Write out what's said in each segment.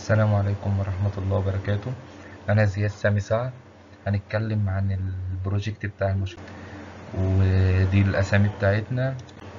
السلام عليكم ورحمة الله وبركاته أنا زياد سامي سعد هنتكلم عن البروجكت بتاع المشروع ودي الأسامي بتاعتنا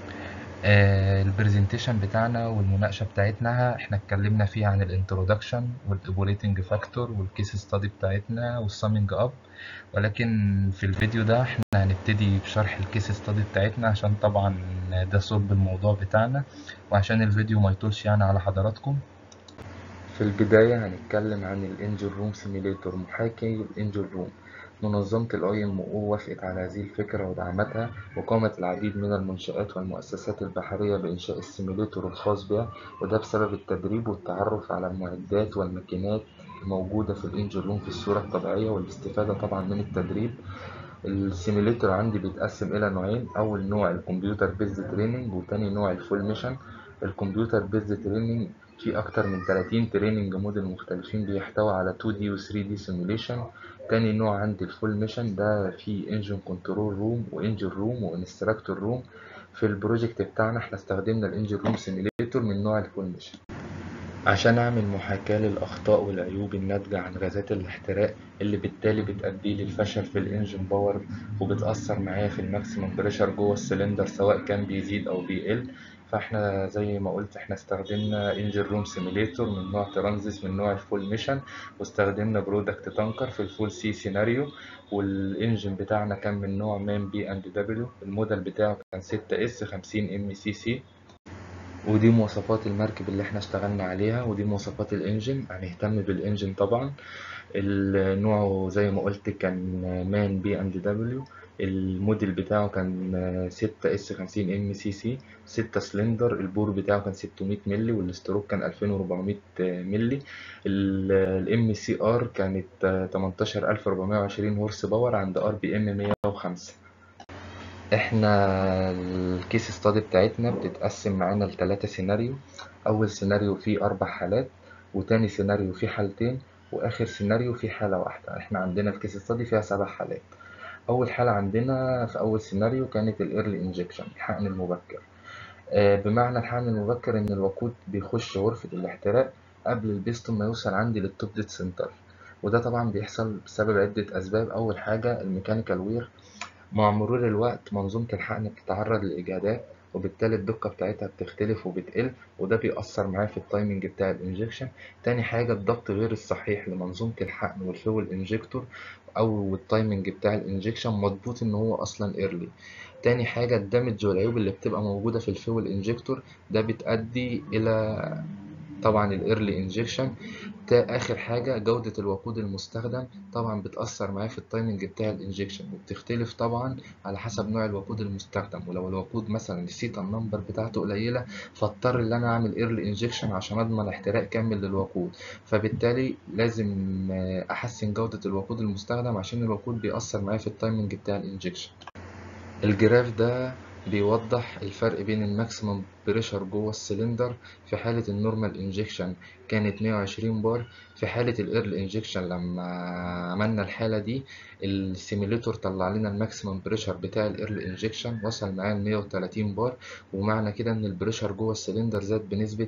آه، البرزنتيشن بتاعنا والمناقشة بتاعتنا احنا اتكلمنا فيها عن الانترودكشن والايبوليتنج فاكتور والكيس ستادي بتاعتنا والسامينج اب ولكن في الفيديو ده احنا هنبتدي بشرح الكيس ستادي بتاعتنا عشان طبعا ده صلب الموضوع بتاعنا وعشان الفيديو ما يطولش يعني على حضراتكم في البداية هنتكلم عن الانجل روم سيميليتور محاكي الانجل روم منظمة الاي ام او وافقت على هذه الفكرة ودعمتها وقامت العديد من المنشآت والمؤسسات البحرية بإنشاء السيميليتور الخاص بها وده بسبب التدريب والتعرف على المعدات والماكينات الموجودة في الانجل روم في الصورة الطبيعية والاستفادة طبعا من التدريب السيميليتور عندي بيتقسم إلى نوعين أول نوع الكمبيوتر بيزد تريننج وتاني نوع الفول ميشن الكمبيوتر بيزد تريننج في أكتر من 30 تريننج موديل مختلفين بيحتوي على 2D و 3D سيموليشن تاني نوع عندي الفول ميشن ده فيه انجن كنترول روم وانجن روم وانستراكتور روم في البروجكت بتاعنا احنا استخدمنا الانجن روم سيميليتور من نوع الفول ميشن عشان أعمل محاكاة للأخطاء والعيوب الناتجة عن غازات الاحتراق اللي بالتالي بتؤدي للفشل في الإنجن باور وبتأثر معايا في الماكسيمم بريشر جوه السلندر سواء كان بيزيد أو بيقل فاحنا زي ما قلت احنا استخدمنا انجن روم سيميليتور من نوع ترانزيس من نوع الفول ميشن واستخدمنا برودكت تانكر في الفول سي سيناريو والانجن بتاعنا كان من نوع مان بي اند دبليو الموديل بتاعه كان 6 اس 50 ام سي سي ودي مواصفات المركب اللي احنا اشتغلنا عليها ودي مواصفات الانجن هنهتم بالانجن طبعا النوع زي ما قلت كان مان بي اند دبليو الموديل بتاعه كان 6 اس 50 ام سي سي 6 سلندر البور بتاعه كان 600 مللي والاستروك كان 2400 مللي الام سي ار كانت 18420 هورس باور عند ار بي ام 105 احنا الكيس ستادي بتاعتنا بتتقسم معانا لثلاثة سيناريو اول سيناريو فيه اربع حالات وتاني سيناريو فيه حالتين واخر سيناريو فيه حالة واحدة احنا عندنا الكيس ستادي فيها سبع حالات اول حالة عندنا في اول سيناريو كانت الايرلي انجكشن الحقن المبكر بمعنى الحقن المبكر ان الوقود بيخش غرفة الاحتراق قبل البيستون ما يوصل عندي للتوب ديت سنتر وده طبعا بيحصل بسبب عدة اسباب اول حاجة الميكانيكال وير مع مرور الوقت منظومة الحقن بتتعرض لإجهادات وبالتالي الدقة بتاعتها بتختلف وبتقل وده بيأثر معايا في التايمنج بتاع الانجكشن تاني حاجة الضبط غير الصحيح لمنظومة الحقن والفيول انجكتور أو التايمنج بتاع الانجكشن مضبوط إن هو أصلا ايرلي تاني حاجة الدمج والعيوب اللي بتبقى موجودة في الفيول انجكتور ده بتأدي إلى طبعا الايرلي انجكشن اخر حاجه جوده الوقود المستخدم طبعا بتاثر معايا في التايمنج بتاع الانجكشن وبتختلف طبعا على حسب نوع الوقود المستخدم ولو الوقود مثلا السيتا النمبر بتاعته قليله فاضطر ان انا اعمل ايرلي انجكشن عشان اضمن احتراق كامل للوقود فبالتالي لازم احسن جوده الوقود المستخدم عشان الوقود بيأثر معايا في التايمنج بتاع الانجكشن الجراف ده بيوضح الفرق بين الماكسيمم بريشر جوه السلندر في حالة النورمال انجكشن كانت 120 بار في حالة الايرل انجكشن لما عملنا الحالة دي السيميليتور طلع لنا الماكسيمم بريشر بتاع الايرل انجكشن وصل معاه ل 130 بار ومعنى كده ان البريشر جوه السلندر زاد بنسبة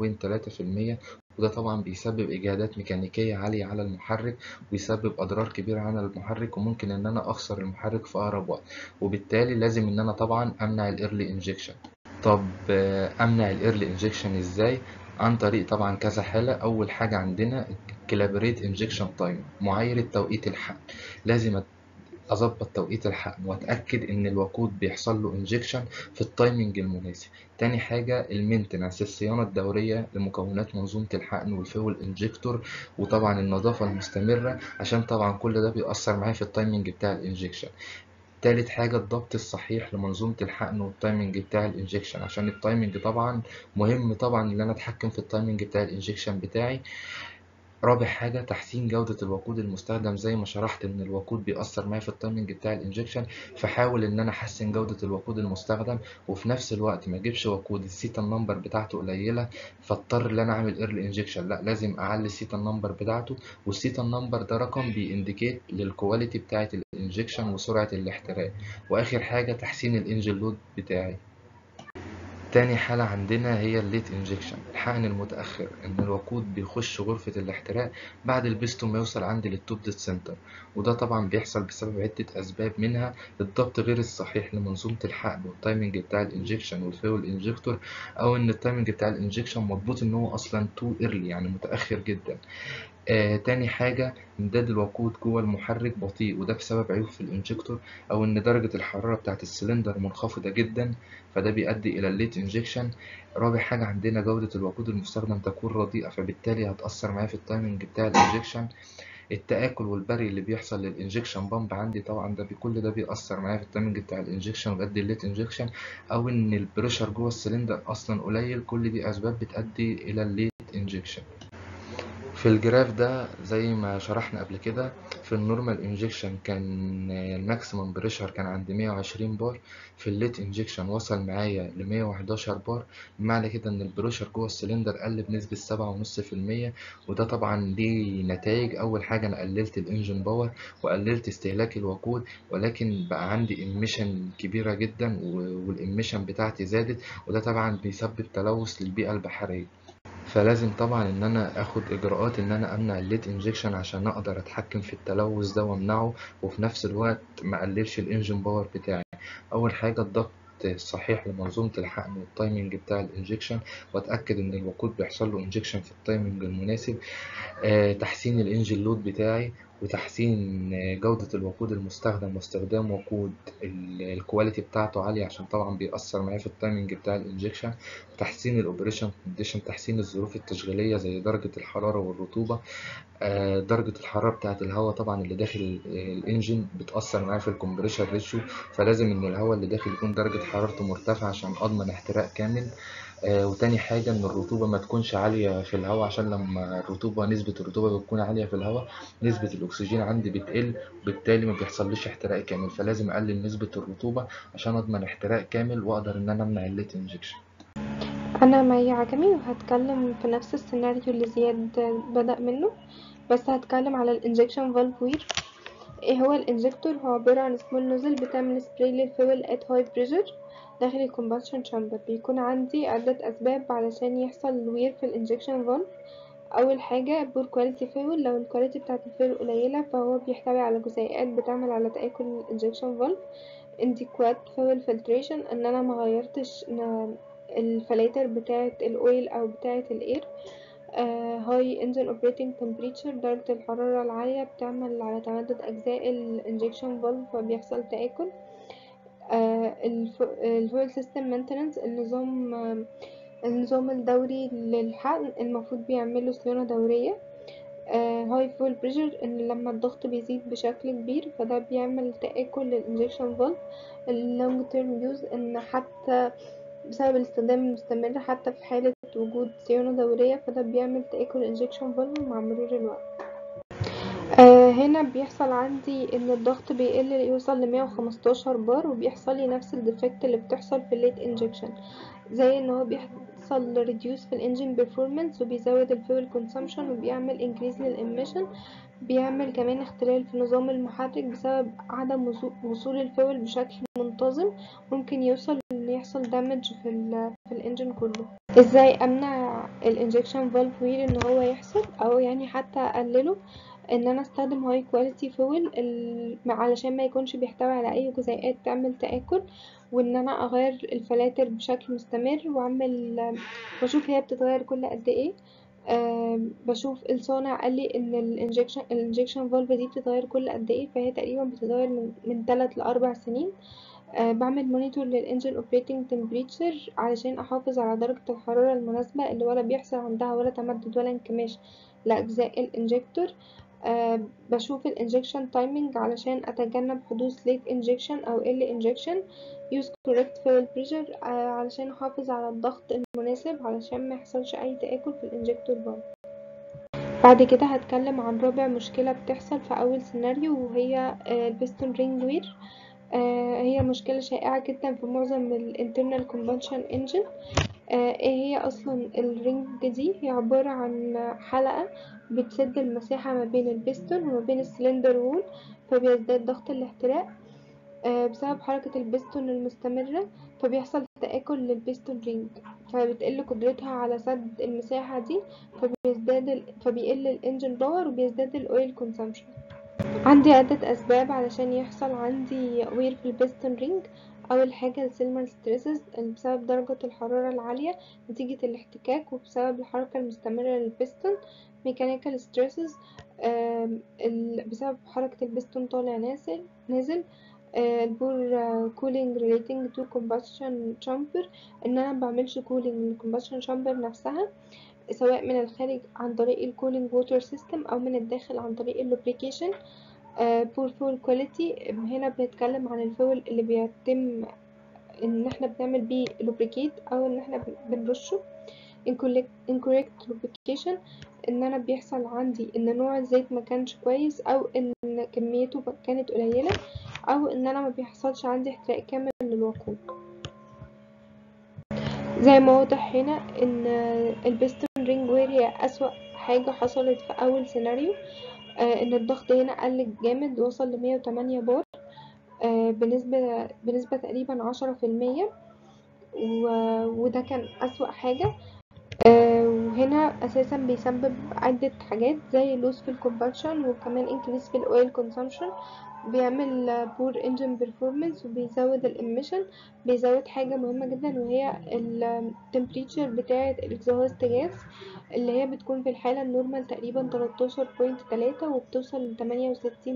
8.3% وده طبعا بيسبب اجهادات ميكانيكيه عاليه على المحرك ويسبب اضرار كبيره على المحرك وممكن ان انا اخسر المحرك في اقرب وقت وبالتالي لازم ان انا طبعا امنع الايرلي انجكشن طب امنع الايرلي انجكشن ازاي عن طريق طبعا كذا حاله اول حاجه عندنا كلابريت انجكشن تايم معايره توقيت الحقن لازم اظبط توقيت الحقن واتاكد ان الوقود بيحصل له انجكشن في التايمنج المناسب تاني حاجه المينتنس الصيانه الدوريه لمكونات منظومه الحقن والفيول انجكتور وطبعا النظافه المستمره عشان طبعا كل ده بيأثر معايا في التايمنج بتاع الانجكشن تالت حاجة الضبط الصحيح لمنظومة الحقن والتايمنج بتاع الانجكشن عشان التايمنج طبعا مهم طبعا ان انا اتحكم في التايمنج بتاع الانجكشن بتاعي رابع حاجة تحسين جودة الوقود المستخدم زي ما شرحت إن الوقود بيأثر معايا في التايمنج بتاع الانجكشن فحاول إن أنا أحسن جودة الوقود المستخدم وفي نفس الوقت ما أجيبش وقود السيتا النمبر بتاعته قليلة فاضطر إن أنا أعمل ايرلي انجكشن لا لازم أعلي السيتا النمبر بتاعته والسيتا النمبر ده رقم بينديكيت للكواليتي بتاعة الانجكشن وسرعة الاحتراق وآخر حاجة تحسين الانجن لود بتاعي تاني حالة عندنا هي الليت انجكشن الحقن المتأخر ان الوقود بيخش غرفة الاحتراق بعد البستون ما يوصل عندي للتوب ديد سنتر وده طبعا بيحصل بسبب عدة أسباب منها الضبط غير الصحيح لمنظومة الحقن والتايمنج بتاع الانجكشن والفيول انجكتور أو إن التايمنج بتاع الانجكشن مضبوط إن هو أصلا تو ايرلي يعني متأخر جدا آه تاني حاجة امداد الوقود جوه المحرك بطيء وده بسبب عيوب في الانجكتور أو إن درجة الحرارة بتاعة السلندر منخفضة جدا فده بيؤدي إلى الليت انجكشن رابع حاجة عندنا جودة الوقود المستخدم تكون رديئة فبالتالي هتأثر معايا في التايمنج بتاع الانجكشن التآكل والبري اللي بيحصل للانجكشن بامب عندي طبعا ده كل ده بيأثر معايا في التايمنج بتاع الانجكشن وبيؤدي الليت انجكشن او ان البريشر جوه السلندر اصلا قليل كل دي اسباب بتؤدي الى الليت انجكشن في الجراف ده زي ما شرحنا قبل كده في النورمال انجكشن كان الماكسيمم بريشر كان عند 120 بار في الليت انجكشن وصل معايا ل 111 بار بمعنى كده ان البريشر جوه السلندر قل بنسبة 7.5% وده طبعا ليه نتائج اول حاجة انا قللت الانجن باور وقللت استهلاك الوقود ولكن بقى عندي اميشن كبيرة جدا والاميشن بتاعتي زادت وده طبعا بيسبب تلوث للبيئة البحرية فلازم طبعا ان انا اخد اجراءات ان انا امنع الليت انجكشن عشان اقدر اتحكم في التلوث ده وامنعه وفي نفس الوقت ما اقللش الانجن باور بتاعي اول حاجه الضغط الصحيح لمنظومة الحقن والتايمنج بتاع الانجكشن واتأكد ان الوقود بيحصل له انجكشن في التايمنج المناسب أه تحسين الانجن لود بتاعي وتحسين جودة الوقود المستخدم واستخدام وقود الكواليتي بتاعته عالية عشان طبعا بيأثر معايا في التايمنج بتاع الانجكشن وتحسين الاوبريشن كونديشن تحسين الظروف التشغيلية زي درجة الحرارة والرطوبة درجة الحرارة بتاعة الهواء طبعا اللي داخل الانجن بتأثر معايا في الكمبريشن ريشيو فلازم ان الهواء اللي داخل يكون درجة حرارته مرتفعة عشان اضمن احتراق كامل آه وتاني حاجة إن الرطوبة ما تكونش عالية في الهواء عشان لما الرطوبة نسبة الرطوبة بتكون عالية في الهواء نسبة الأكسجين عندي بتقل وبالتالي ما بيحصليش احتراق كامل فلازم أقلل نسبة الرطوبة عشان أضمن احتراق كامل وأقدر إن أنا أمنع الليت انجكشن انا مي عجمي وهتكلم في نفس السيناريو اللي زياد بدأ منه بس هتكلم على الانجكشن فالف وير ايه هو الانجكتور هو عبارة عن سمول نوزل بتعمل سبراي للفويل ات هاي بريشر داخل الكومباشن شامبر بيكون عندي عدة أسباب علشان يحصل وير في الانجكشن فالف أول حاجة بور كواليتي فيول لو الكواليتي بتاعة الفيول قليلة فهو بيحتوي على جزيئات بتعمل على تآكل الانجكشن فالف inadequate فيول فلتريشن ان انا مغيرتش الفلاتر بتاعة الاويل او بتاعة الاير هاي انجن اوبريتنج تمبريتشر درجة الحرارة العالية بتعمل على تمدد اجزاء الانجكشن فالف فبيحصل تآكل الفويل سيستم مينتننس النظام النظام الدوري للحقن المفروض بيعمله صيانة دورية هاي فول بريشر ان لما الضغط بيزيد بشكل كبير فده بيعمل تآكل للانجكشن فالف اللونج تيرم يوز ان حتى بسبب الاستخدام المستمر حتى في حالة وجود صيانة دورية فده بيعمل تآكل انجكشن فالف مع مرور الوقت آه هنا بيحصل عندي ان الضغط بيقل يوصل لمية وخمستاشر بار وبيحصل لي نفس الديفكت اللي بتحصل في الليت انجكشن زي ان هو بيحصل ريديوس في الانجين بيرفورمانس وبيزود الفيول كونسامشن وبيعمل انكريز للاميشن بيعمل كمان اختلال في نظام المحرك بسبب عدم وصول الفيول بشكل منتظم ممكن يوصل ان يحصل دامج في ال في الانجن كله ازاي امنع الانجكشن فالف وير ان هو يحصل او يعني حتى اقلله ان انا استخدم هاي كواليتي فويل علشان ما يكونش بيحتوي على اي جزيئات تعمل تآكل وان انا اغير الفلاتر بشكل مستمر واعمل واشوف هي بتتغير كل قد ايه أه بشوف الصانع قال لي ان الانجكشن الانجكشن فالف دي بتتغير كل قد ايه فهي تقريبا بتتغير من من 3 ل 4 سنين أه بعمل مونيتور للانجن اوبريتنج تمبريتشر علشان احافظ على درجة الحرارة المناسبة اللي ولا بيحصل عندها ولا تمدد ولا انكماش لاجزاء الانجكتور أه بشوف الانجكشن تايمنج علشان اتجنب حدوث ليت انجكشن او ال انجكشن use correct fuel pressure علشان احافظ على الضغط المناسب علشان ما يحصلش اي تآكل في الانجكتور فالف بعد كده هتكلم عن رابع مشكلة بتحصل في اول سيناريو وهي البستون رينج وير هي مشكلة شائعة جدا في معظم الانترنال كومبانشن انجن ايه هي اصلا الرينج دي هي عبارة عن حلقة بتسد المساحة ما بين البستون وما بين السلندر وول فبيزداد ضغط الاحتراق بسبب حركة البستون المستمرة فبيحصل تآكل للبيستون رينج فبتقل قدرتها على سد المساحة دي فبيزداد ال... فبيقل الانجن باور وبيزداد الاويل كونسامشن عندي عدة أسباب علشان يحصل عندي وير في البيستون رينج أول حاجة السيلمال ستريسز بسبب درجة الحرارة العالية نتيجة الاحتكاك وبسبب الحركة المستمرة للبيستون ميكانيكال ستريسز بسبب حركة البيستون طالع نازل نازل البور كولينج relating to combustion chamber ان انا مبعملش كولينج للcombustion chamber نفسها سواء من الخارج عن طريق الكولينج ووتر سيستم او من الداخل عن طريق اللوبريكيشن بور فول كواليتي هنا بنتكلم عن الفول اللي بيتم ان احنا بنعمل بيه لوبريكيت او ان احنا بنرشه incorrect lubrication ان انا بيحصل عندي ان نوع الزيت ما كانش كويس او ان كميته كانت قليله او ان انا ما بيحصلش عندي احتراق كامل للوقود زي ما واضح هنا ان البيستون رينج وير هي اسوأ حاجة حصلت في اول سيناريو آه ان الضغط هنا قل جامد وصل لمية وتمانية بار آه بنسبة بنسبة تقريبا عشرة في المية وده كان اسوأ حاجة آه وهنا اساسا بيسبب عدة حاجات زي لوس في الكومبشن وكمان انكريس في الاويل كونسامشن بيعمل بور انجن بيرفورمانس وبيزود الاميشن بيزود حاجه مهمه جدا وهي التمبريتشر بتاعه الاكزوست جاز اللي هي بتكون في الحاله النورمال تقريبا 13.3 وبتوصل ل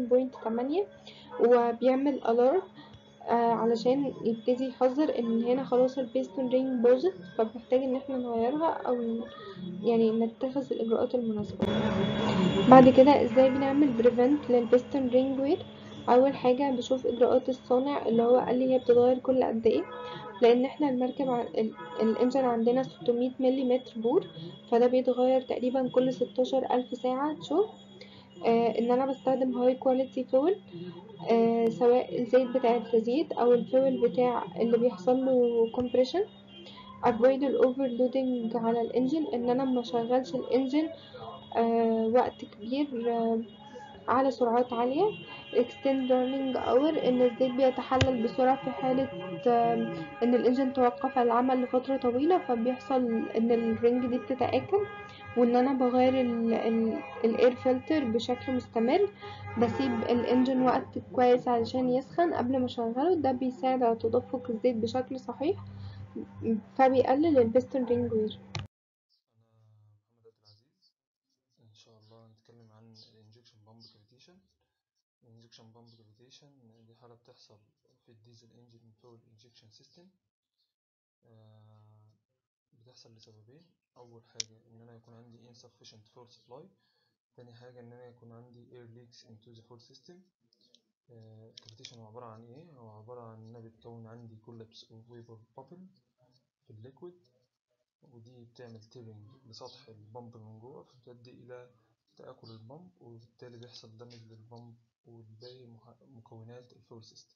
68.8 وبيعمل الارم آه علشان يبتدي يحذر ان هنا خلاص البيستون رينج باظت فبنحتاج ان احنا نغيرها او يعني نتخذ الاجراءات المناسبه بعد كده ازاي بنعمل بريفنت للبيستون رينج وير اول حاجه بشوف اجراءات الصانع اللي هو قال لي هي بتتغير كل قد ايه لان احنا المركب ع... الانجن عندنا 600 ملم بور فده بيتغير تقريبا كل 16 الف ساعه شغل آه ان انا بستخدم هاي كواليتي فول آه سواء الزيت بتاع التزييت او الفول بتاع اللي بيحصل له compression avoid الاوفرلودنج على الانجن ان انا ما شغلش الانجن آه وقت كبير آه على سرعات عالية extend running hour ان الزيت بيتحلل بسرعة في حالة ان الانجن توقف العمل لفترة طويلة فبيحصل ان الرنج دي بتتآكل وان انا بغير الاير فلتر بشكل مستمر بسيب الانجن وقت كويس علشان يسخن قبل ما اشغله ده بيساعد على تدفق الزيت بشكل صحيح فبيقلل البيستون رينج وير انا محمد عبد العزيز ان شاء الله هنتكلم عن الانجكشن بامب كافيتيشن الانجكشن بامب كافيتيشن دي حاله بتحصل في الديزل انجن فول انجكشن سيستم بتحصل لسببين اول حاجه ان انا يكون عندي insufficient fuel supply تاني حاجه ان انا يكون عندي air leaks into the fuel system الكافيتيشن هو عباره عن ايه هو عباره عن ان انا بتكون عندي collapse of vapor bubble في الليكويد ودي بتعمل تيرنج لسطح البمب من جوه فتؤدي الى تآكل البمب وبالتالي بيحصل دمج للبمب والباقي مكونات الفول سيستم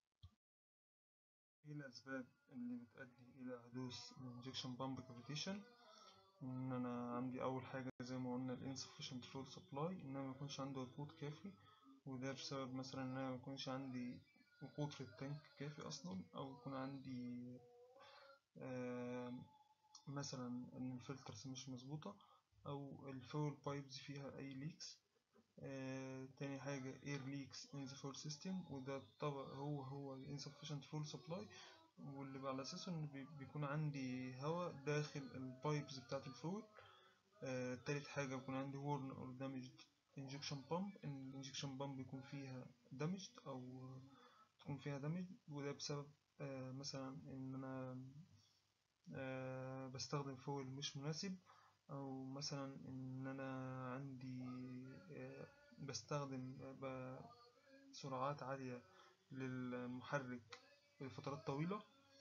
ايه الاسباب اللي بتؤدي الى حدوث الانجكشن بامب كافيتيشن ان انا عندي اول حاجه زي ما قلنا الانسفشنت فول سبلاي ان انا ما يكونش عندي وقود كافي وده بسبب مثلا ان انا ما يكونش عندي وقود في التانك كافي اصلا او يكون عندي آه مثلا ان الفلترز مش مظبوطه او الفول بايبز فيها اي ليكس آه تاني حاجة air leaks in the fuel system وده طبعا هو هو insufficient fuel supply واللي على أساسه إن بيكون عندي هواء داخل البايبز بتاعة الفول آه تالت حاجة بيكون عندي worn or damaged injection pump إن الانجكشن pump بيكون فيها damaged أو تكون فيها damage وده بسبب آه مثلا إن أنا آه بستخدم فول مش مناسب او مثلا ان انا عندي بستخدم سرعات عالية للمحرك لفترات طويلة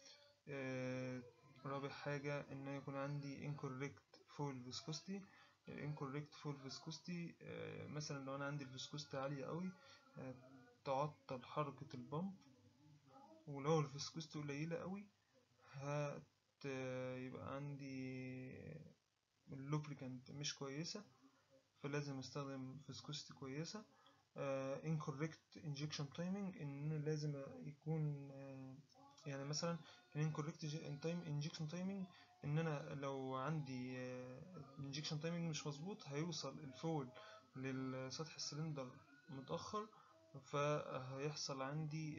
رابع حاجة ان يكون عندي incorrect fuel viscosity incorrect fuel viscosity مثلا لو انا عندي الفيسكوستي عالية قوي تعطل حركة البمب ولو الفيسكوستي قليلة قوي هت يبقى عندي اللوبريكانت مش كويسة فلازم استخدم فيسكوستي كويسة uh, incorrect injection timing ان لازم يكون uh, يعني مثلا الانكوريكت تايم انجكشن تايمنج ان انا لو عندي الانجكشن تايمنج مش مظبوط هيوصل الفول للسطح السلندر متأخر فهيحصل عندي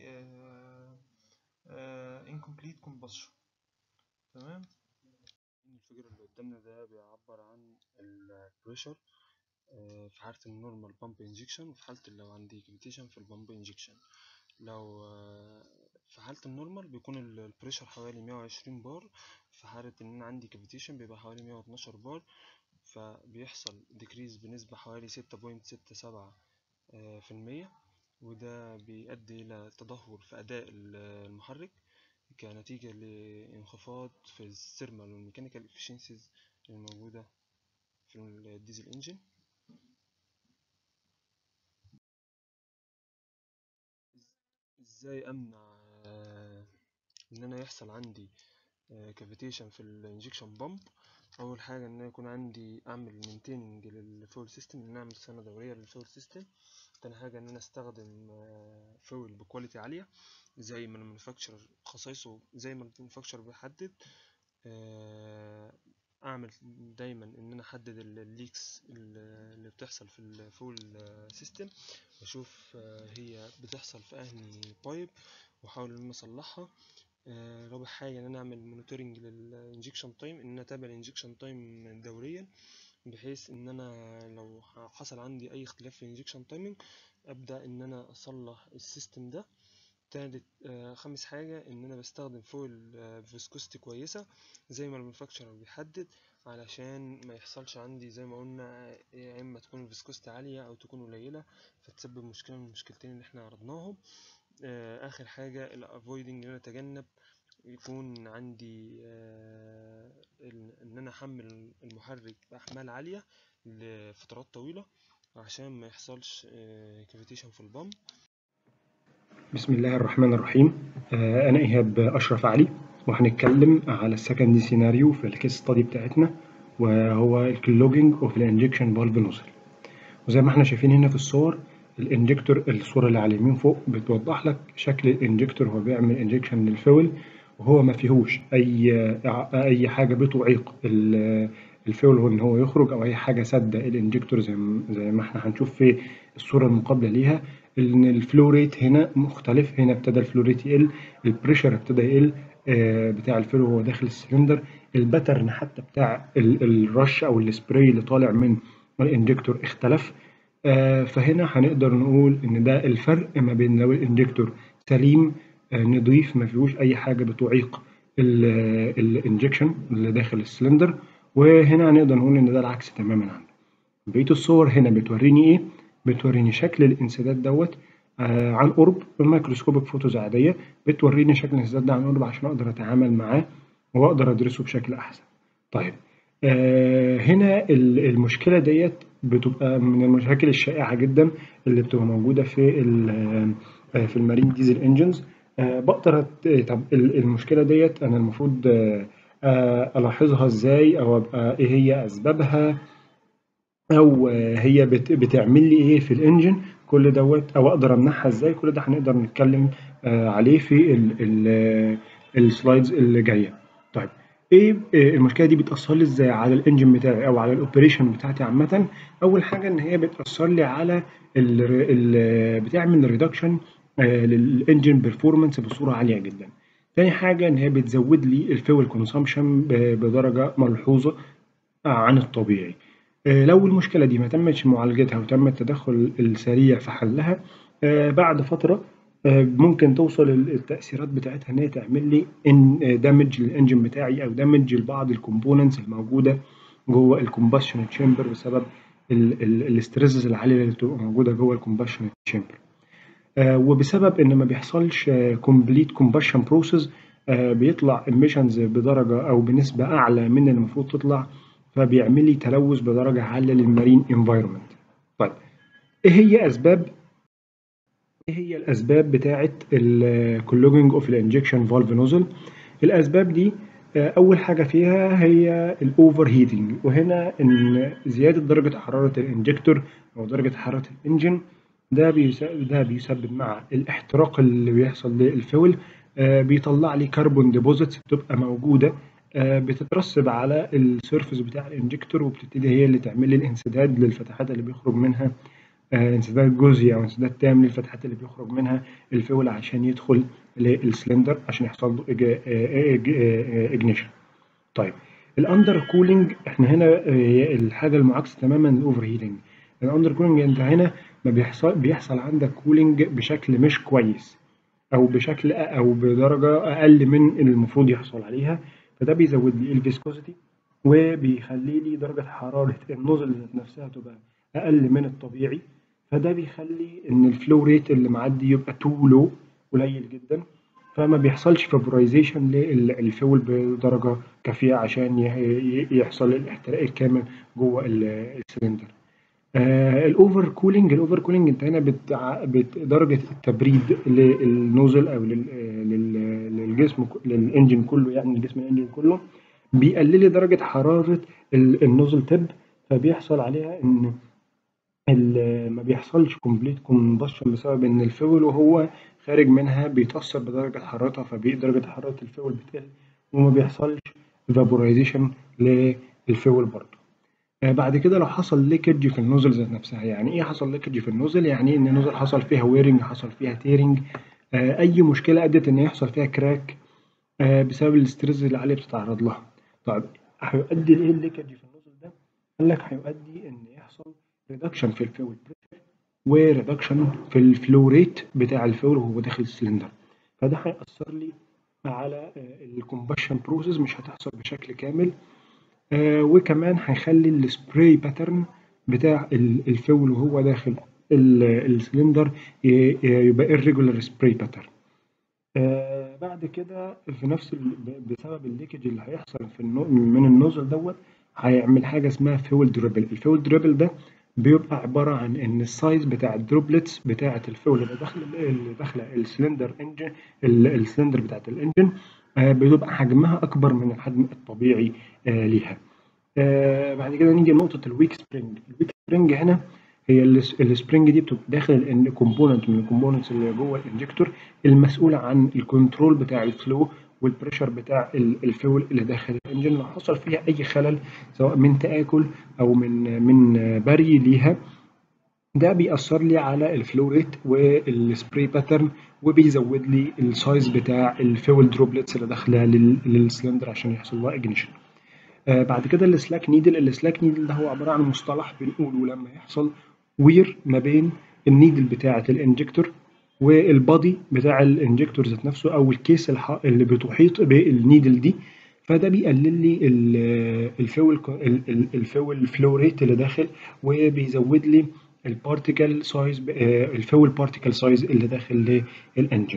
incomplete combustion تمام الفيجر اللي قدامنا ده بيعبر عن البريشر في حالة النورمال بامب انجكشن وفي حالة لو عندي كريتيشن في البامب انجكشن لو في حالة النورمال بيكون البريشر حوالي 120 بار في حالة ان انا عندي كافيتيشن بيبقى حوالي 112 بار فبيحصل ديكريز بنسبة حوالي 6.67 في المية وده بيؤدي إلى تدهور في أداء المحرك كنتيجة لانخفاض في الثيرمال والميكانيكال efficiencies الموجودة في الديزل انجن ازاي امنع ان انا يحصل عندي كافيتيشن في الانجكشن بامب اول حاجه ان انا يكون عندي اعمل مينتيننج للفول سيستم ان اعمل صيانه دوريه للفول سيستم تاني حاجه ان انا استخدم فول بكواليتي عاليه زي ما المانيفاكتشر خصائصه زي ما المانيفاكتشر بيحدد اعمل دايما ان انا احدد الليكس اللي بتحصل في الفول سيستم واشوف هي بتحصل في انهي بايب واحاول ان انا اصلحها رابع حاجه ان انا اعمل مونيتورنج للانجكشن تايم ان انا اتابع الانجكشن تايم دوريا بحيث ان انا لو حصل عندي اي اختلاف في الانجكشن تايمنج ابدا ان انا اصلح السيستم ده تالت آه خامس حاجة إن أنا بستخدم فويل آه فيسكوستي كويسة زي ما المانيفاكتشرر بيحدد علشان ما يحصلش عندي زي ما قلنا يا إما تكون الفيسكوستي عالية أو تكون قليلة فتسبب مشكلة من المشكلتين اللي احنا عرضناهم آه آخر حاجة الافويدنج إن أنا أتجنب يكون عندي إن أنا أحمل المحرك بأحمال عالية لفترات طويلة عشان ما يحصلش كافيتيشن في البامب بسم الله الرحمن الرحيم أنا إيهاب أشرف علي وهنتكلم على السكند سيناريو في الكيس ستادي بتاعتنا وهو الكلوجينج اوف الانجكشن فالف نوزل وزي ما احنا شايفين هنا في الصور الانجكتور الصورة اللي على اليمين فوق بتوضح لك شكل الانجكتور وهو بيعمل انجكشن للفويل وهو ما فيهوش أي أي حاجة بتعيق الفيول هو ان هو يخرج او اي حاجه سد الانجكتور زي زي ما احنا هنشوف في الصوره المقابله ليها ان الفلو ريت هنا مختلف هنا ابتدى الفلو ريت يقل البريشر ابتدى يقل بتاع الفيول وهو داخل السلندر الباترن حتى بتاع الرش او السبراي اللي طالع من الانجكتور اختلف فهنا هنقدر نقول ان ده الفرق ما بين لو الانجكتور سليم نضيف ما فيهوش اي حاجه بتعيق الانجكشن اللي داخل السلندر وهنا هنقدر نقول ان ده العكس تماما عنه بقيه الصور هنا بتوريني ايه بتوريني شكل الانسداد دوت آه عن قرب بميكروسكوبيك فوتوز عاديه بتوريني شكل الانسداد ده عن قرب عشان اقدر اتعامل معاه واقدر ادرسه بشكل احسن طيب آه هنا المشكله ديت بتبقى من المشاكل الشائعه جدا اللي بتبقى موجوده في في المارين ديزل انجنز آه بقدر طب المشكله ديت انا المفروض الاحظها ازاي او ابقى ايه هي اسبابها او هي بتعمل لي ايه في الانجن كل دوت او اقدر امنعها ازاي كل ده هنقدر نتكلم عليه في السلايدز اللي جايه طيب ايه المشكله دي بتاثر لي ازاي على الانجن بتاعي او على الاوبريشن بتاعتي عامه اول حاجه ان هي بتاثر لي على ال ال بتعمل ريدكشن للانجن بيرفورمانس بصوره عاليه جدا تاني حاجة إن هي بتزود لي الفيول كونسامشن بدرجة ملحوظة عن الطبيعي. لو المشكلة دي ما تمتش معالجتها وتم التدخل السريع في حلها بعد فترة ممكن توصل التأثيرات بتاعتها إن هي تعمل لي إن دامج للإنجن بتاعي أو دامج لبعض الكومبوننتس الموجودة جوه الكومباشن تشامبر بسبب الاستريسز العالية اللي بتبقى موجودة جوه الكومباشن تشامبر. وبسبب ان ما بيحصلش كومبليت كومباشن بروسيس بيطلع emissions بدرجه او بنسبه اعلى من اللي المفروض تطلع فبيعمل لي تلوث بدرجه عاليه للمارين انفايرمنت طيب ايه هي اسباب ايه هي الاسباب بتاعه الكلوجينج اوف الانجكشن فالف نوزل الاسباب دي اول حاجه فيها هي الاوفر هيتنج وهنا ان زياده درجه حراره الانجكتور او درجه حراره الانجن ده بيسبب ده بيسبب مع الاحتراق اللي بيحصل للفول آه، بيطلع لي كربون ديبوزيتس بتبقى موجوده آه، بتترسب على السيرفس بتاع الانجكتور وبتبتدي هي اللي تعمل لي الانسداد للفتحات اللي بيخرج منها آه، انسداد جزئي او انسداد تام للفتحات اللي بيخرج منها الفيول عشان يدخل للسلندر عشان يحصل له اجنيشن طيب الاندر كولينج احنا هنا آه، هي الحاجه المعاكسه تماما للاوفر هيتنج الاندر كولينج انت هنا ما بيحصل بيحصل عندك كولينج بشكل مش كويس او بشكل او بدرجه اقل من المفروض يحصل عليها فده بيزود لي الفيسكوسيتي وبيخلي لي درجه حراره النوزل ذات نفسها تبقى اقل من الطبيعي فده بيخلي ان الفلو ريت اللي معدي يبقى تو لو قليل جدا فما بيحصلش فابورايزيشن للفول بدرجه كافيه عشان ي- ي- يحصل الاحتراق الكامل جوه ال- السلندر آه الاوفر كولينج الاوفر كولينج انت هنا بتع... بت... درجه التبريد للنوزل او لل... لل... للجسم ك- للانجن كله يعني الجسم الانجن كله بيقلل لي درجه حراره ال- النوزل تب فبيحصل عليها ان ال- ما بيحصلش كومبليت كومبشن بسبب ان الفول وهو خارج منها بيتاثر بدرجه حرارتها فدرجه حراره الفول بتقل وما بيحصلش فابورايزيشن للفول برضه آه، بعد كده لو حصل ليكج في النوزل ذات نفسها يعني ايه حصل ليكج في النوزل يعني ان النوزل حصل فيها ويرنج حصل فيها تيرنج آه، اي مشكله ادت ان يحصل فيها كراك آه، بسبب الاسترز اللي عليه بتتعرض لها طيب هيؤدي لايه الليكج في النوزل ده قال لك هيؤدي ان يحصل ريدكشن في الفيول بريشر وريدكشن في الفلو ريت بتاع الفيول وهو داخل السلندر فده هيأثر لي على الكومبشن بروسيس مش هتحصل بشكل كامل آه، وكمان هيخلي السبراي باترن بتاع ال- الفول وهو داخل ال- السلندر ي- ي- يبقى irregular spray pattern آه، بعد كده في نفس ال... ب- بسبب الليكج اللي هيحصل في النو... من النوزل دوت هيعمل حاجه اسمها فيول دريبل الفيول دريبل ده بيبقى عباره عن ان السايز بتاع الدروبلتس بتاعه الفيول اللي داخل اللي داخله السلندر انجن السلندر بتاعه الانجن آه، بتبقى حجمها اكبر من الحجم الطبيعي آه، ليها آه، بعد كده نيجي لنقطه الويك سبرينج الويك سبرينج هنا هي الس- السبرينج دي بتبقى داخل كومبوننت من الكومبوننتس اللي جوه الانجكتور المسؤول عن الكنترول بتاع الفلو والبريشر بتاع ال- الفيول اللي داخل الانجن لو حصل فيها اي خلل سواء من تآكل او من من بري ليها ده بيأثر لي على الفلو ريت والسبراي باترن وبيزود لي السايز بتاع الفيول دروبلتس اللي داخله لل- للسلندر عشان يحصل لها اجنيشن آه بعد كده السلاك نيدل السلاك نيدل ده هو عباره عن مصطلح بنقوله لما يحصل وير ما بين النيدل بتاعه الانجكتور والبادي بتاع الانجكتور ذات نفسه او الكيس الح- اللي بتحيط بالنيدل دي فده بيقلل لي ال- الفيول ال- ال- الفيول فلو ريت اللي داخل وبيزود لي البارتيكل سايز الفيول بارتيكل سايز اللي داخل للانجن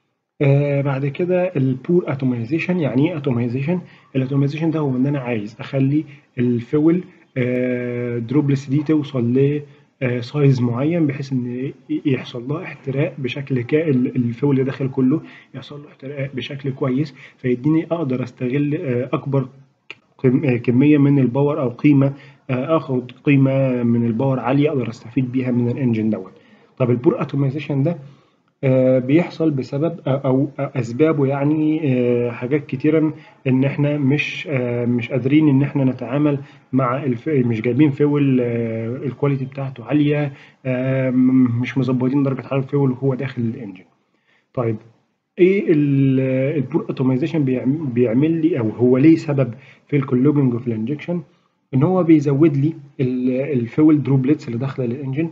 آه بعد كده البور اتوميزيشن يعني ايه اتوميزيشن الاتوميزيشن ده هو ان انا عايز اخلي الفول آه دروبلس دي توصل ل آه سايز معين بحيث ان يحصل لها احتراق بشكل كا الفول اللي داخل كله يحصل له احتراق بشكل كويس فيديني اقدر استغل آه اكبر كم- آه، كميه من الباور او قيمه آه، اخد قيمه من الباور عاليه اقدر استفيد بيها من الانجن دوت طب البور اتوميزيشن ده آه، بيحصل بسبب او اسبابه يعني آه، حاجات كتيره ان احنا مش آه، مش قادرين ان احنا نتعامل مع الف... مش جايبين فيول آه، الكواليتي بتاعته عاليه آه، م- مش مظبطين درجه حراره الفيول وهو داخل الانجن طيب ايه البور اتوميزيشن بيعمل لي او هو ليه سبب في الكولوجنج وفي الانجكشن ان هو بيزود لي ال- الفيول دروبلتس اللي داخله للانجن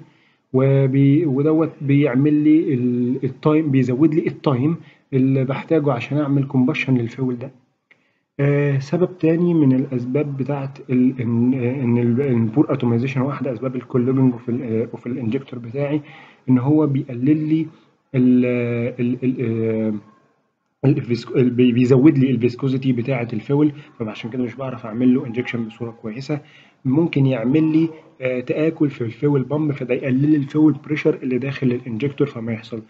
وبي ودوت بيعمل لي ال- التايم بيزود لي التايم اللي بحتاجه عشان اعمل كومبشن للفيول ده آه، سبب تاني من الاسباب بتاعت ال- ان ان البور اتوميزيشن هو احد اسباب الكولوجنج وفي ال- وفي الانجكتور بتاعي ان هو بيقلل لي ال ال ال الفيسكو- بي- بيزود لي الفيسكوزيتي بتاعه الفول فعشان كده مش بعرف اعمل له انجكشن بصوره كويسه ممكن يعمل لي آه، تآكل في الفول بامب فده يقلل لي الفول بريشر اللي داخل الانجكتور فما يحصل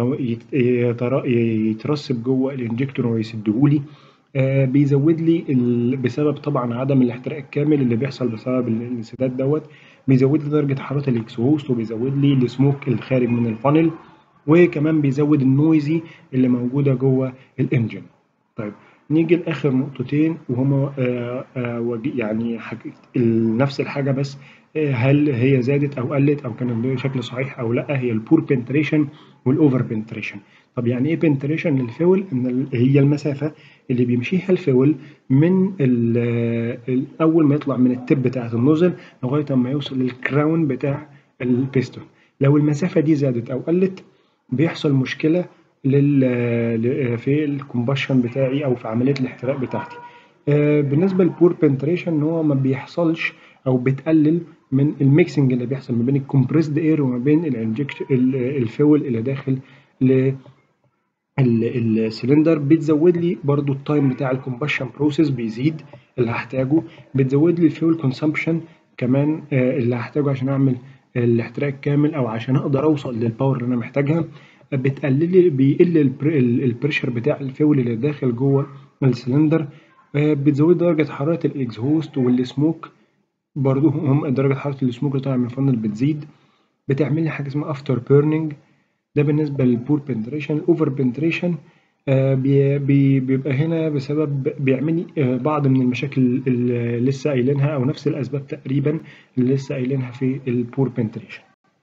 فيترسب جوه الانجكتور ويسدهولي آه، بيزود لي ال- بسبب طبعا عدم الاحتراق الكامل اللي بيحصل بسبب ال- الانسداد دوت بيزود لي درجه حراره الاكسهوست وبيزود لي السموك الخارج من الفانل وكمان بيزود النويزي اللي موجوده جوه الانجن طيب نيجي لاخر نقطتين وهما آه، آه، وج- يعني حاج- ال- نفس الحاجه بس آه، هل هي زادت او قلت او كانت بشكل صحيح او لا هي البور بنتريشن والاوفر بنتريشن طب يعني ايه بنتريشن للفيول ان ال- هي المسافه اللي بيمشيها الفيول من ال- ال- اول ما يطلع من التب بتاعه النوزل لغايه ما يوصل للكراون بتاع البيستون لو المسافه دي زادت او قلت بيحصل مشكله لل ل- في الكومبشن بتاعي او في عمليه الاحتراق بتاعتي آه، بالنسبه للبور بنتريشن ان هو ما بيحصلش او بتقلل من الميكسنج اللي بيحصل ما بين الكومبريسد اير وما بين الانجكشن الفيول اللي داخل ل ال- السلندر بتزود لي برضو التايم بتاع الكومبشن بروسيس بيزيد اللي هحتاجه بتزود لي الفيول كونسامبشن كمان آه، اللي هحتاجه عشان اعمل الاحتراق كامل او عشان اقدر اوصل للباور اللي انا محتاجها بتقلل لي بيقل البر- ال- البريشر بتاع الفيول اللي داخل جوه السلندر آه، بتزود درجة حرارة الاكزهوست والسموك برضو هم درجة حرارة السموك اللي طالع من الفرن بتزيد بتعمل لي حاجة اسمها افتر بيرنينج ده بالنسبة للبور بنتريشن الأوفر بنتريشن بيبقى هنا بسبب بيعمل لي آه، بعض من المشاكل اللي لسه قايلينها أو نفس الأسباب تقريبا اللي لسه قايلينها في البور بنتريشن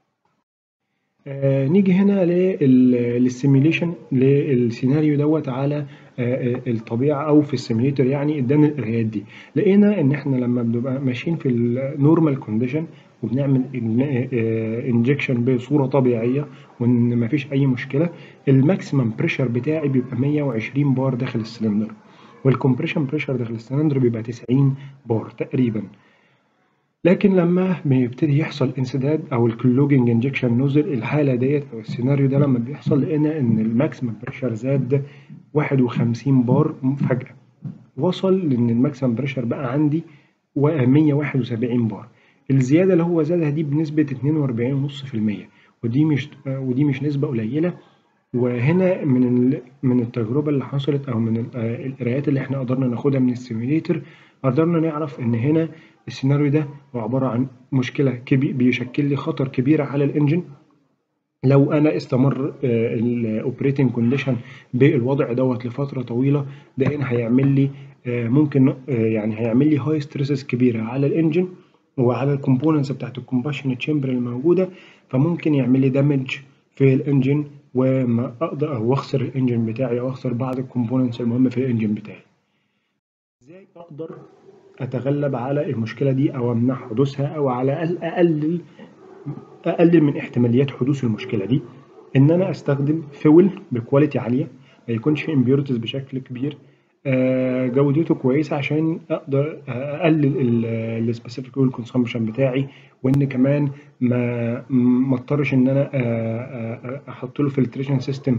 آه، نيجي هنا للسيميليشن للسيناريو دوت على آه، آه، الطبيعه او في السيميليتر يعني ادانا القرايات دي لقينا ان احنا لما بنبقى ماشيين في النورمال كونديشن وبنعمل انجكشن بصوره طبيعيه وان مفيش اي مشكله الماكسيمم بريشر بتاعي بيبقى 120 بار داخل السلندر والكمبريشن بريشر داخل السلندر بيبقى 90 بار تقريبا لكن لما بيبتدي يحصل انسداد او الكلوجنج انجكشن نوزل الحاله ديت او السيناريو ده لما بيحصل لقينا ان الماكسيمم بريشر زاد 51 بار فجاه وصل لان الماكسيمم بريشر بقى عندي و- 171 بار الزياده اللي هو زادها دي بنسبه 42.5% ودي مش ودي مش نسبه قليله وهنا من ال- من التجربه اللي حصلت او من ال- آه، القرايات اللي احنا قدرنا ناخدها من السيميليتر قدرنا نعرف ان هنا السيناريو ده هو عباره عن مشكله كبير بيشكل لي خطر كبير على الانجن لو انا استمر الاوبريتنج كونديشن بالوضع دوت لفتره طويله ده هنا هيعمل لي آه، ممكن آه، يعني هيعمل لي هاي ستريسز كبيره على الانجن وعلى الكومبوننتس بتاعت الكومباشن تشامبر الموجوده فممكن يعمل لي دامج في الانجن وما اقدر او اخسر الانجن بتاعي او اخسر بعض الكومبوننتس المهمه في الانجن بتاعي ازاي اقدر اتغلب على المشكله دي او امنع حدوثها او على الاقل اقلل اقلل من احتماليات حدوث المشكله دي ان انا استخدم فيول بكواليتي عاليه ما يكونش فيه امبيورتيز بشكل كبير آه، جودته كويسه عشان اقدر اقلل السبيسيفيك اويل كونسامشن بتاعي وان كمان ما ما اضطرش ان انا آه، آه، احط له فلتريشن سيستم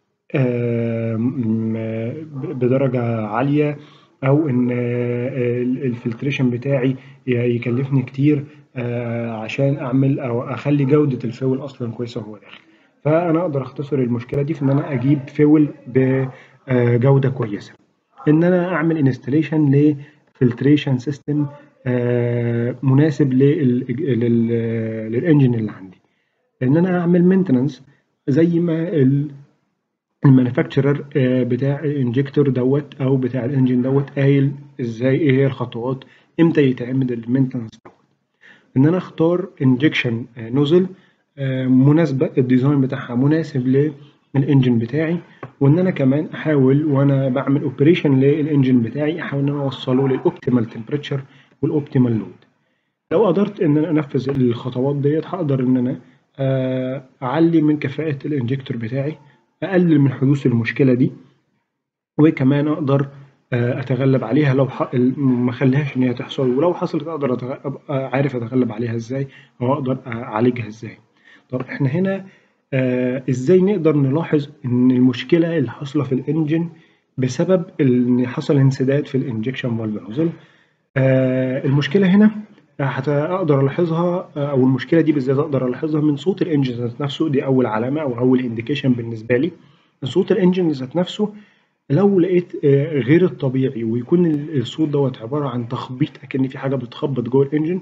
بدرجه عاليه او ان الفلتريشن بتاعي يكلفني كتير آه، عشان اعمل او اخلي جوده الفيول اصلا كويسه وهو داخل فانا اقدر اختصر المشكله دي في ان انا اجيب فيول بجوده كويسه ان انا اعمل انستليشن لفلتريشن سيستم مناسب لل- لل- للانجن اللي عندي ان انا اعمل مينتنانس زي ما ال- المانيفاكتشرر بتاع الانجكتور دوت او بتاع الانجن دوت قايل ازاي ايه هي الخطوات امتى يتعمل المينتنانس دوت ان انا اختار انجكشن نوزل مناسبه الديزاين بتاعها مناسب للانجن بتاعي وان انا كمان احاول وانا بعمل اوبريشن للانجن بتاعي احاول ان انا اوصله للاوبتيمال تمبريتشر والاوبتيمال لود لو قدرت ان انا انفذ الخطوات ديت هقدر ان انا آه، اعلي من كفاءه الانجكتور بتاعي اقلل من حدوث المشكله دي وكمان اقدر آه، اتغلب عليها لو ح... ما اخليهاش ان هي تحصل ولو حصلت اقدر أتغ... ابقى عارف اتغلب عليها ازاي او اقدر اعالجها ازاي طب احنا هنا آه، ازاي نقدر نلاحظ ان المشكله اللي حاصله في الانجن بسبب ان حصل انسداد في الانجكشن فالف نوزل آه، المشكله هنا هت- اقدر الاحظها آه، او المشكله دي بالذات اقدر الاحظها من صوت الانجن ذات نفسه دي اول علامه او اول انديكيشن بالنسبه لي صوت الانجن ذات نفسه لو لقيت آه، غير الطبيعي ويكون ال- الصوت دوت عباره عن تخبيط اكن في حاجه بتخبط جوه الانجن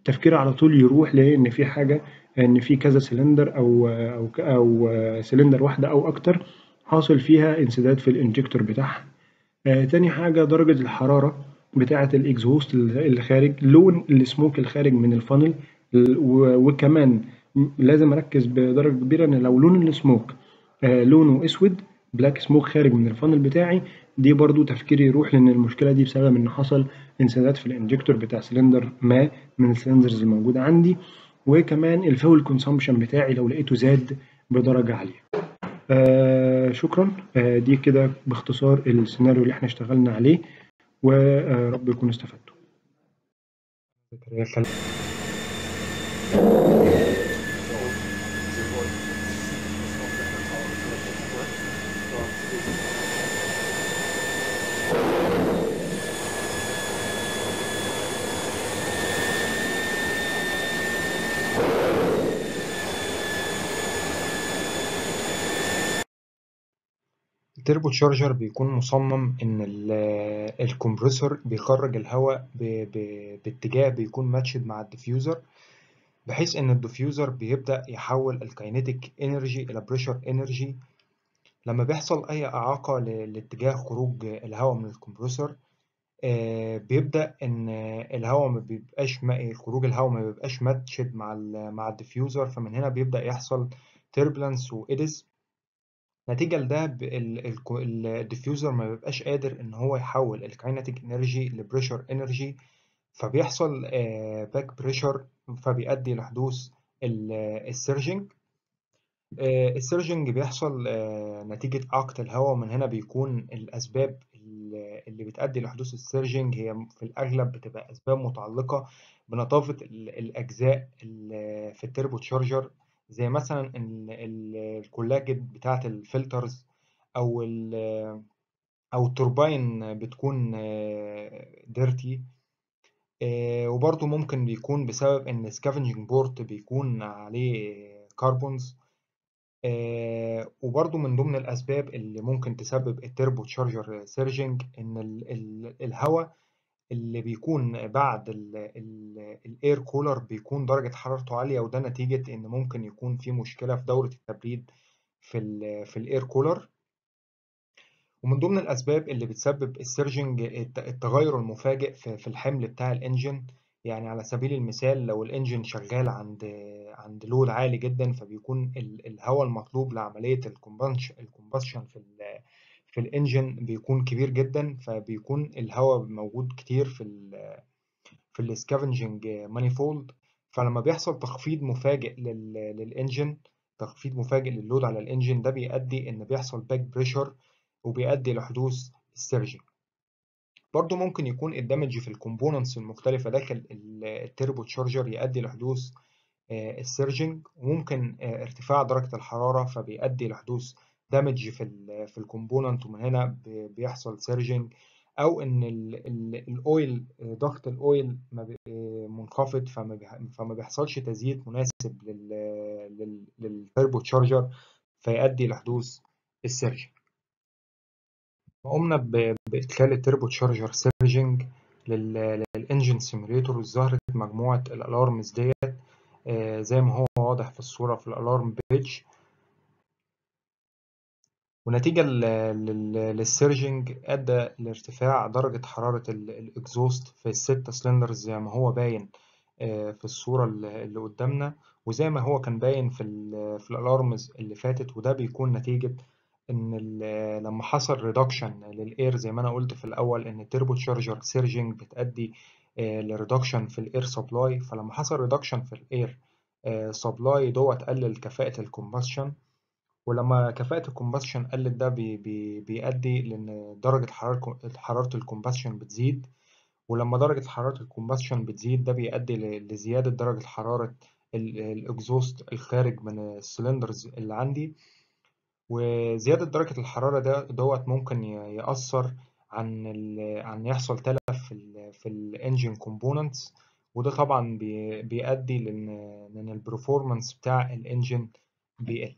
التفكير على طول يروح لان في حاجه ان في كذا سلندر او او او سلندر واحده او اكتر حاصل فيها انسداد في الانجكتور بتاعها آه، تاني حاجه درجه الحراره بتاعه الاكزهوست اللي خارج لون السموك الخارج من الفانل و- وكمان لازم اركز بدرجه كبيره ان لو لون السموك آه، لونه اسود بلاك سموك خارج من الفانل بتاعي دي برضو تفكيري يروح لان المشكله دي بسبب ان حصل انسداد في الانجكتور بتاع سلندر ما من السلندرز الموجوده عندي وكمان الفول كونسامشن بتاعي لو لقيته زاد بدرجه عاليه آه شكرا آه دي كده باختصار السيناريو اللي احنا اشتغلنا عليه ورب يكونوا استفدتوا التربو تشارجر بيكون مصمم ان ال- الكمبريسور بيخرج الهواء ب- ب- باتجاه بيكون ماتشد مع الديفيوزر بحيث ان الديفيوزر بيبدأ يحول الكاينيتيك انرجي الى بريشر انرجي لما بيحصل اي اعاقة ل- لاتجاه خروج الهواء من الكمبريسور آه، بيبدأ ان الهواء ما بيبقاش ما- خروج الهواء ما بيبقاش ماتشد مع ال مع الديفيوزر فمن هنا بيبدأ يحصل تيربلنس وإيدز نتيجة لده ب- ال- ال- ال- الديفيوزر ما بيبقاش قادر إن هو يحول الكايناتيك انرجي لبريشر انرجي فبيحصل باك بريشر فبيؤدي لحدوث السيرجنج السيرجنج بيحصل آه، نتيجة إعاقة الهواء ومن هنا بيكون الأسباب ال- اللي بتؤدي لحدوث السيرجنج هي في الأغلب بتبقى أسباب متعلقة بنظافة ال- الأجزاء ال- في التربو تشارجر زي مثلا ال- ال- الكولاجين بتاعة الفلترز أو ال- أو التوربين بتكون ديرتي وبرضه ممكن بيكون بسبب إن سكافنجينج بورت بيكون عليه كربونز آه، وبرضو من ضمن الأسباب اللي ممكن تسبب التربو تشارجر سيرجنج إن ال ال الهواء اللي بيكون بعد الاير كولر بيكون درجة حرارته عالية وده نتيجة إن ممكن يكون في مشكلة في دورة التبريد في ال في الاير كولر ومن ضمن الأسباب اللي بتسبب السيرجنج الت- التغير المفاجئ في في الحمل بتاع الإنجن يعني على سبيل المثال لو الإنجن شغال عند عند لود عالي جدا فبيكون ال- الهواء المطلوب لعملية الكومبشن الكومبشن في ال في الإنجن بيكون كبير جدا فبيكون الهواء موجود كتير في ال في السكافنجينج مانيفولد فلما بيحصل تخفيض مفاجئ لل- للإنجن تخفيض مفاجئ لللود على الإنجن ده بيؤدي إن بيحصل باك بريشر وبيؤدي لحدوث السيرجنج برضو ممكن يكون الدمج في الكومبوننتس المختلفة داخل ال- التربو تشارجر يؤدي لحدوث آه، السيرجنج وممكن آه، ارتفاع درجة الحرارة فبيؤدي لحدوث دمج في ال في الكومبوننت ومن هنا ب- بيحصل سيرجنج او ان ال- ال- الاويل آه، ضغط الاويل ما بي- آه، منخفض فما بيح- فما بيحصلش تزييت مناسب لل لل- للتربو تشارجر فيؤدي لحدوث السيرجنج وقمنا ب- بإدخال التربو تشارجر سيرجنج للإنجن سيميوليتور ظهرت مجموعة الألارمز ديت آه، زي ما هو واضح في الصورة في الألارم بيج ونتيجة لل- لل- للسيرجنج أدى لارتفاع درجة حرارة ال- الإكزوست في الستة سلندرز زي ما هو باين آه، في الصورة اللي اللي قدامنا وزي ما هو كان باين في ال في الألارمز اللي فاتت وده بيكون نتيجة إن ال- لما حصل ريدكشن للإير زي ما أنا قلت في الأول إن التربو تشارجر سيرجنج بتأدي لريدكشن في الإير سبلاي فلما حصل ريدكشن في الإير سبلاي دوت قلل كفاءة الكومبشن ولما كفاءة الكومبشن قلت ده بي بي بيؤدي لأن درجة حرارة حرارة الكومبشن بتزيد ولما درجة حرارة الكومبشن بتزيد ده بيؤدي ل- لزيادة درجة حرارة ال- الإكزوست الخارج من السلندرز اللي عندي وزيادة درجة الحرارة ده دوت ممكن ي- يأثر عن ال عن يحصل تلف في ال في الانجن كومبوننتس وده طبعا بي بيؤدي لأن لأن البرفورمانس بتاع الانجن بيقل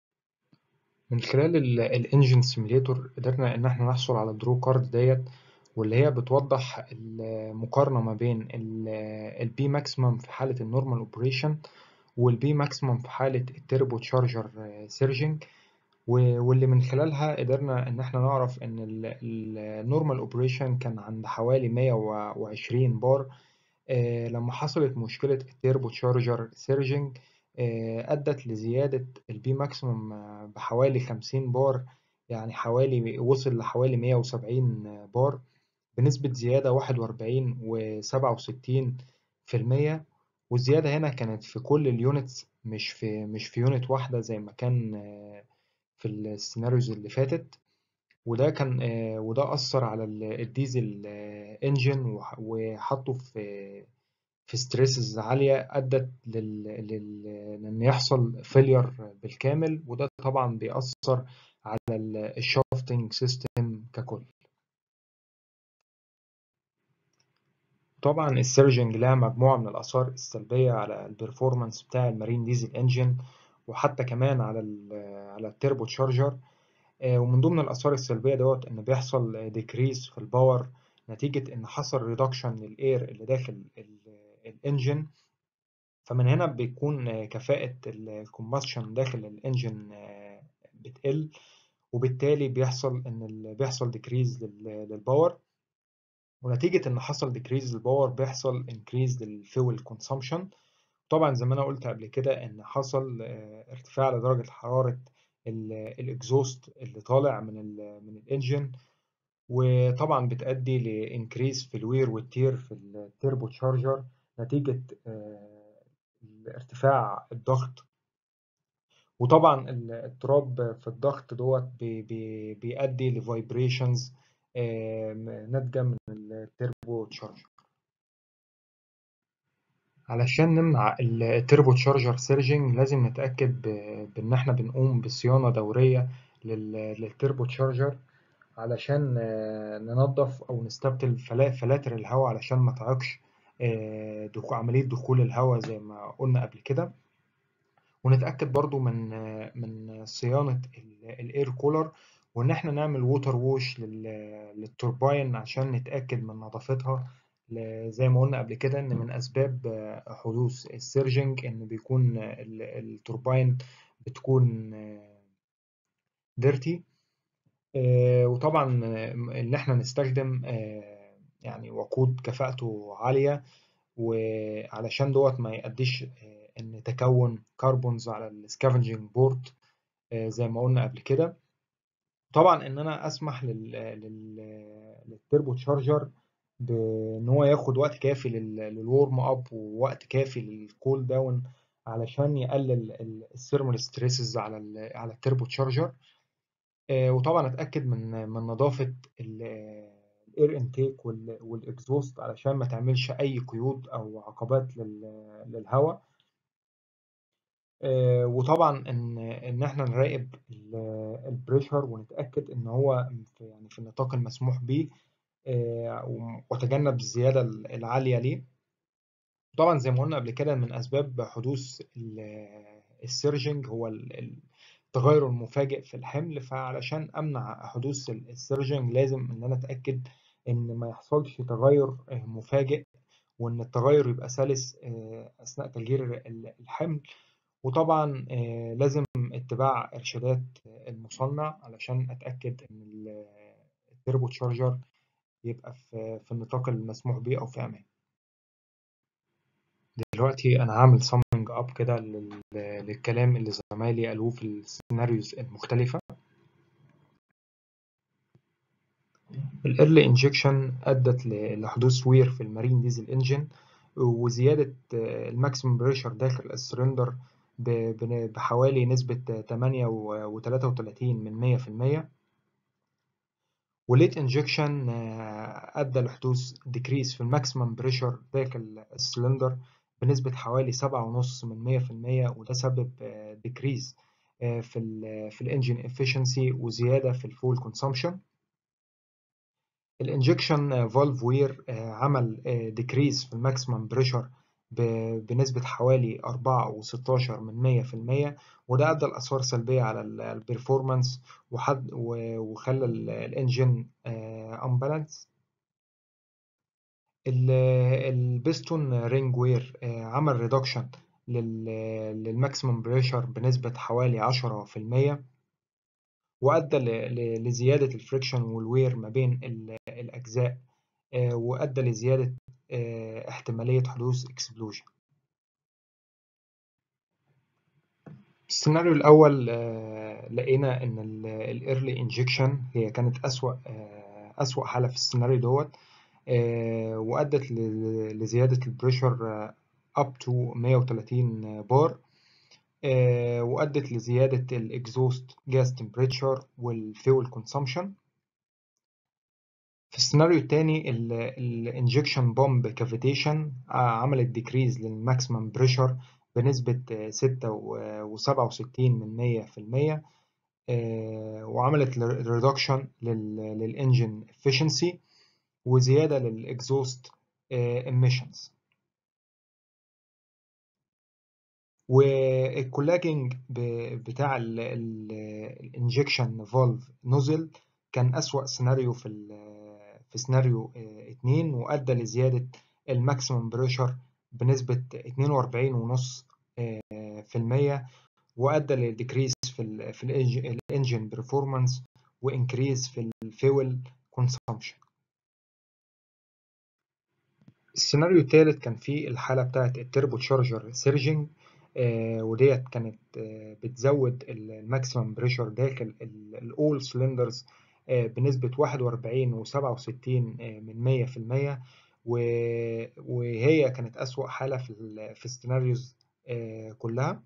من خلال الانجن سيميليتور قدرنا ان احنا نحصل على الدرو كارد ديت واللي هي بتوضح المقارنة ما بين البي ماكسيمم في حالة النورمال اوبريشن والبي ماكسيمم في حالة التربو تشارجر سيرجنج واللي من خلالها قدرنا ان احنا نعرف ان النورمال اوبريشن كان عند حوالي 120 بار آه، لما حصلت مشكلة التيربو تشارجر سيرجنج آه، أدت لزيادة البي ماكسيموم بحوالي 50 بار يعني حوالي وصل لحوالي 170 بار بنسبة زيادة 41 و 67 في المية والزيادة هنا كانت في كل اليونتس مش في مش في يونت واحدة زي ما كان آه، في السيناريوز اللي فاتت وده كان وده أثر على الديزل انجن وحطه في في ستريسز عالية أدت لل... لل... لأن يحصل فيلير بالكامل وده طبعا بيأثر على الشافتنج سيستم ككل طبعا السيرجنج لها مجموعة من الآثار السلبية على البرفورمانس بتاع المارين ديزل انجن وحتى كمان على ال على التربو تشارجر ومن ضمن الآثار السلبية دوت إن بيحصل ديكريز في الباور نتيجة إن حصل ريدكشن للإير اللي داخل الانجن فمن هنا بيكون كفاءة الكومبشن داخل الانجن بتقل وبالتالي بيحصل ان بيحصل ديكريز للباور ونتيجة ان حصل ديكريز للباور بيحصل انكريز للفيول كونسومشن طبعا زي ما انا قلت قبل كده ان حصل ارتفاع لدرجة حرارة الاكزوست اللي طالع من ال من الانجن وطبعا بتؤدي لانكريز في الوير والتير في التيربو تشارجر نتيجة ارتفاع الضغط وطبعا الاضطراب في الضغط دوت بي بي بيؤدي لفايبريشنز ناتجة من التربو تشارجر علشان نمنع التربو تشارجر سيرجنج لازم نتأكد بإن احنا بنقوم بصيانة دورية للتربو تشارجر علشان ننظف أو نستبدل فلاتر الهواء علشان ما تعيقش دخول عملية دخول الهواء زي ما قلنا قبل كده ونتأكد برضو من من صيانة الاير كولر وإن احنا نعمل ووتر ووش للتورباين عشان نتأكد من نظافتها زي ما قلنا قبل كده إن من أسباب حدوث السيرجنج إن بيكون التورباين بتكون ديرتي وطبعا إن احنا نستخدم يعني وقود كفاءته عالية وعلشان دوت ما يؤديش ان تكون كربونز على السكافنجينج بورد زي ما قلنا قبل كده طبعا ان انا اسمح لل... لل... للتربو تشارجر بان هو ياخد وقت كافي لل... للورم اب ووقت كافي للكول داون علشان يقلل الثيرمال ستريسز على ال... على التربو تشارجر وطبعا اتاكد من من نظافه الاير انتيك والاكزوست علشان ما تعملش اي قيود او عقبات للهواء وطبعا ان ان احنا نراقب البريشر ونتاكد ان هو في يعني في النطاق المسموح به وتجنب الزياده العاليه ليه طبعا زي ما قلنا قبل كده من اسباب حدوث السيرجنج هو التغير المفاجئ في الحمل فعلشان امنع حدوث السيرجنج لازم ان انا اتاكد ان ما يحصلش تغير مفاجئ وان التغير يبقى سلس اثناء تغيير الحمل وطبعا لازم اتباع ارشادات المصنع علشان اتاكد ان التربو تشارجر يبقى في في النطاق المسموح به او في امان دلوقتي انا هعمل سامنج اب كده للكلام اللي زمايلي قالوه في السيناريوز المختلفه الايرلي انجكشن ادت لحدوث وير في المارين ديزل انجن وزياده الماكسيمم بريشر داخل السلندر بحوالي نسبة 8 من مية في المية وليت انجكشن أدى لحدوث ديكريس في الماكسيمم بريشر داخل السلندر بنسبة حوالي سبعة ونص من مية في المية وده سبب ديكريس في ال في الانجن efficiency وزيادة في الفول كونسومشن الانجكشن فالف وير عمل ديكريس في الماكسيمم بريشر بنسبة حوالي أربعة وستاشر من مية في المية وده أدى لآثار سلبية على البرفورمانس وخلى الإنجن أمبالانس البستون رينج وير عمل ريدكشن للماكسيمم بريشر بنسبة حوالي عشرة في المية وأدى لزيادة الفريكشن والوير ما بين الأجزاء وأدى لزيادة احتمالية حدوث اكسبلوجن السيناريو الأول لقينا إن الإيرلي انجكشن هي كانت أسوأ أسوأ حالة في السيناريو دوت وأدت لزيادة البريشر up to 130 بار وأدت لزيادة الإكزوست جاز تمبريتشر والفيول كونسومشن في السيناريو التاني الانجكشن بومب كافيتيشن عملت ديكريز للماكسيمم بريشر بنسبة ستة وسبعة وستين من مية في المية وعملت ريدكشن للانجن efficiency وزيادة للإكزوست emissions والكولاجنج بتاع الانجكشن فالف نوزل كان أسوأ سيناريو في في سيناريو اتنين وأدى لزيادة الماكسيمم بريشر بنسبة اتنين وأربعين ونص في المية وأدى لديكريس في ال في الانجن برفورمانس وانكريز في الفيول كونسومشن السيناريو الثالث كان فيه الحالة بتاعت التربو تشارجر سيرجنج آه وديت كانت آه بتزود الماكسيمم بريشر داخل الاول سلندرز آه بنسبة واحد وأربعين وسبعة وستين من مية في المية وهي كانت أسوأ حالة في في السيناريوز كلها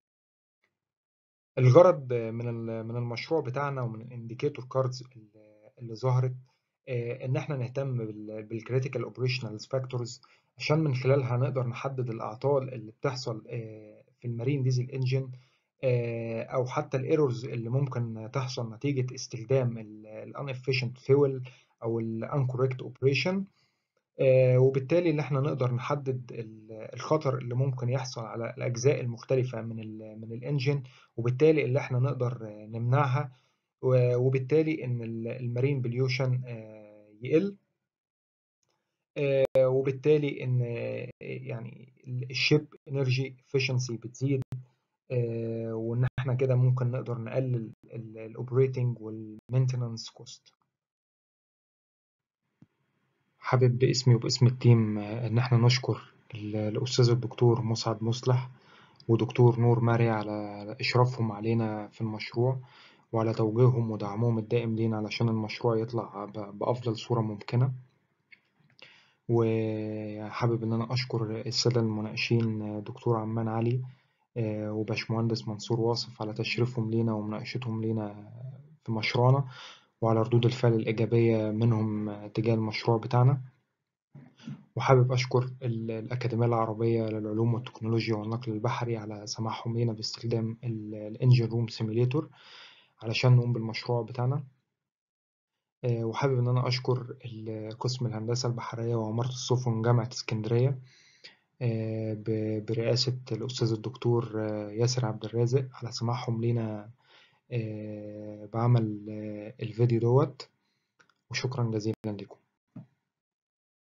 الغرض من من المشروع بتاعنا ومن الانديكيتور كاردز اللي ظهرت ان احنا نهتم بالكريتيكال اوبريشنال فاكتورز عشان من خلالها نقدر نحدد الاعطال اللي بتحصل في المارين ديزل انجن او حتى الايرورز اللي ممكن تحصل نتيجه استخدام الان efficient فيول او الانكوريكت اوبريشن وبالتالي ان احنا نقدر نحدد الخطر اللي ممكن يحصل على الاجزاء المختلفه من ال من الانجن وبالتالي اللي احنا نقدر نمنعها وبالتالي ان المارين بليوشن يقل وبالتالي ان يعني الشيب انرجي efficiency بتزيد وان احنا كده ممكن نقدر نقلل الاوبريتنج والمينتنانس كوست حابب باسمي وباسم التيم ان احنا نشكر الاستاذ الدكتور مسعد مصلح ودكتور نور ماري على اشرافهم علينا في المشروع وعلى توجيههم ودعمهم الدائم لينا علشان المشروع يطلع بافضل صورة ممكنة وحابب ان انا اشكر السادة المناقشين دكتور عمان علي وباشمهندس منصور واصف على تشريفهم لينا ومناقشتهم لينا في مشروعنا وعلى ردود الفعل الإيجابية منهم تجاه المشروع بتاعنا وحابب أشكر الأكاديمية العربية للعلوم والتكنولوجيا والنقل البحري على سماحهم لينا باستخدام الانجن روم سيميليتور علشان نقوم بالمشروع بتاعنا وحابب إن أنا أشكر قسم الهندسة البحرية وعمارة السفن جامعة اسكندرية برئاسة الأستاذ الدكتور ياسر عبد الرازق على سماحهم لينا بعمل الفيديو دوت وشكرا جزيلا لكم